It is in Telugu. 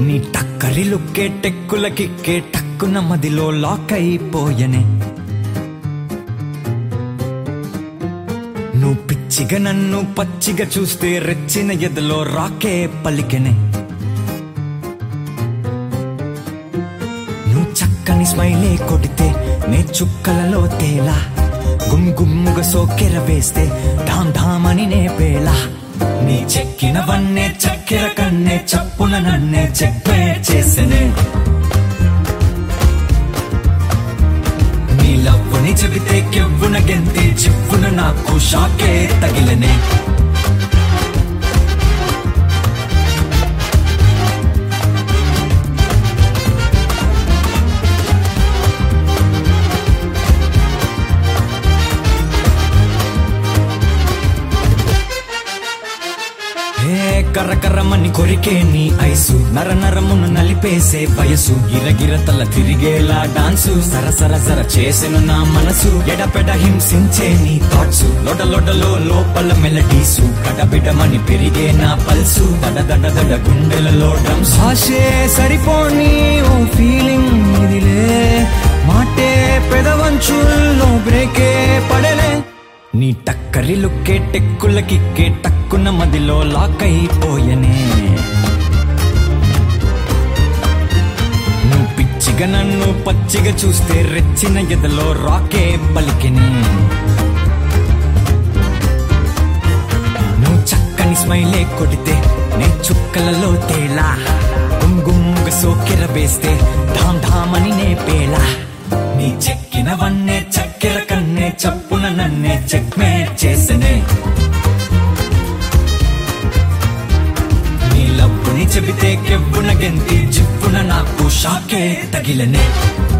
నీ టక్కరి లుక్కే టెక్కుల కిక్కే టక్కున మదిలో లాక్ అయిపోయనే నువ్వు పిచ్చిగా నన్ను పచ్చిగా చూస్తే రెచ్చిన ఎదలో రాకే పలికెనే నువ్వు చక్కని స్మైలే కొడితే నే చుక్కలలో తేలా గుమ్గుమ్ముగా సోకెర వేస్తే ఢామ్ ఢామ్ అని నే పేలా నీ చెక్కిన వన్నే చక్కెర కన్నే చప్పున నన్నే చెక్కే చేసనే నీ లవ్వుని చెబితే కెవ్వున గెంతి చివ్వున నాకు షాకే తగిలనే హే కర్ర కర్రమని కొరికే నీ ఐసు నర నరమును నలిపేసే వయసు గిరగిర తల తిరిగేలా డాన్సు సర సర సర చేసెను నా మనసు ఎడపెడ హింసించే నీ థాట్స్ లొడ లొడలో లోపల మెలడీసు గడబిడమని పెరిగే నా పల్సు దడ దడ దడ గుండెలలో డ్రమ్స్ భాషే సరిపోని ఓ ఫీలింగ్ ఇదిలే మాటే పెదవంచుల్లో బ్రేకే పడలే నీ టక్కరి లుక్కే టెక్కుల కిక్కే టక్కున మదిలో లాక్ అయిపోయనే నువ్వు పిచ్చిగా నన్ను పచ్చిగా చూస్తే రెచ్చిన ఎదలో రాకే పలికిని నువ్వు చక్కని స్మైలే కొడితే నే చుక్కలలో తేలా గుంగుమ్ముగా సోకెర వేస్తే ఢామ్ ఢామ్ అని నే పేలా నీ చెక్కిన వన్నే చక్కెర కన్నే చప్పున నన్నే చెక్మే చేసనే నీ లవ్వుని చెబితే కెవ్వున గెంతి చిప్పున నాకు షాకే తగిలనే